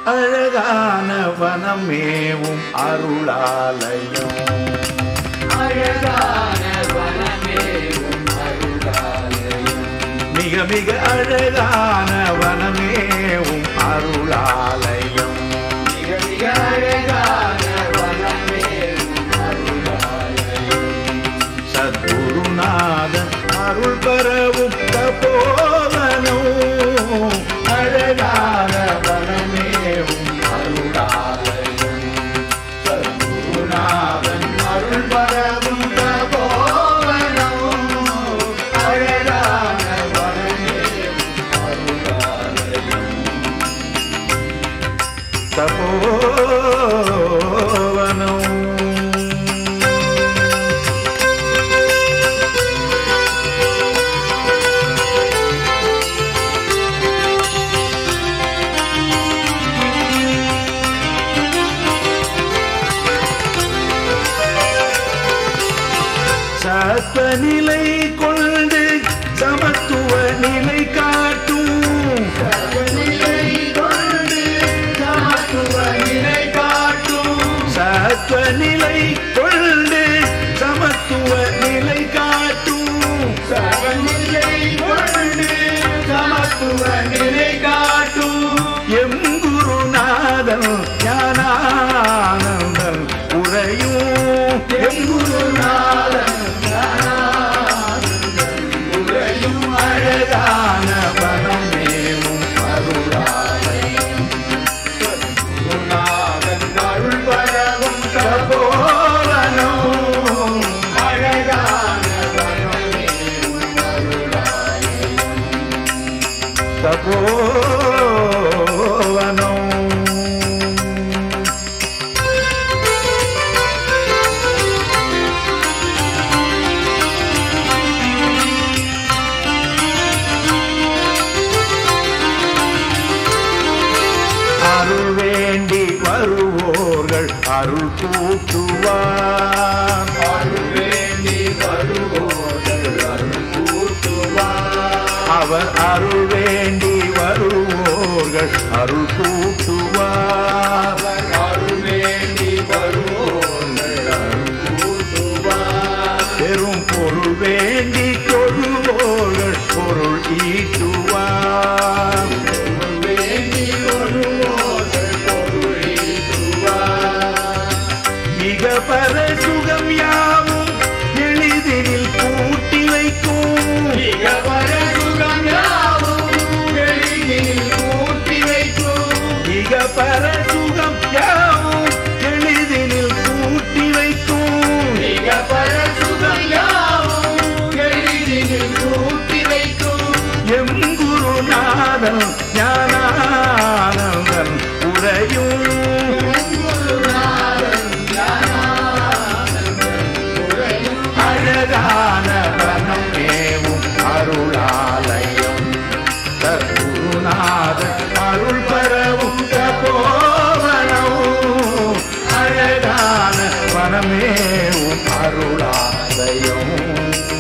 அழகான வனமேவும் அருளாலயம் அழகான வனமேவும் அருளாலயம் மிக மிக அழகான வனமேவும் அருளாலயம் மிக மிக அழகான வனமேவும் அருளாலயம் சத்குருநாதன் அருள் பரவும் தபோவனம் அழகான வனமேவும் அருளாலயம் சத்குருநாதன் அருள் பரவும் தபோவனம் அழகான வனமேவும் அருளாலயம் தபோவனம் சத்த நிலை கொண்டு சமத்துவ நிலை காட்டும் நிலை கொண்டு சமத்துவ நிலை காட்டும் சத்வ நிலை கொண்டு சமத்துவ நிலை காட்டும் சமநிலை கொண்டு சமத்துவ நிலை காட்டும் எம் குருநாதன் ஞானானந்தன் உரையும் எம் குருநாதன் உரையும் அழகான வனமேவும் அருளாலயம் குருநாதன் அருள் பரவும் தபோவனம் அழகான வனமேவும் அருளாலயம் தபோவனம் அருள் வேண்டி வருவோர்கள் அருள் கூட்டுவார் அருள் வேண்டி வருவோர்கள் அருள் கூட்டுவார் அவர் அருள் வேண்டி வருவோர்கள் அருள் கூட்டுவார் அவர் அருள் வேண்டி வருவோர்கள் அருள் கூட்டுவார் பெரும் பொருள் வேண்டி கொள்வோர்கள் பொருள் ஈட்டுவார் அருள் வேண்டி வருவோர்கள் பொருள் ஈட்டுவார் மிக பர சுகம் யாவும் எளிதில் கூட்டி வைக்கும் மிக வர சுகம் யாவும் எளிதில் கூட்டி வைக்கும் மிக பர சுகம் யாவும் எளிதில் கூட்டி வைக்கும் மிக பர சுகம் யாவும் எளிதில் கூட்டி வைக்கும் எம் குருநாதன் ஞானானந்தன் உரையும் குருநாதன் ஞானானந்தன் உரையும் அழகான வனமேவும் அருளாலயம் தற்குருநாதன் அருள் பரவும் தபோவனம் அழகான வனமேவும் அருளாலயம்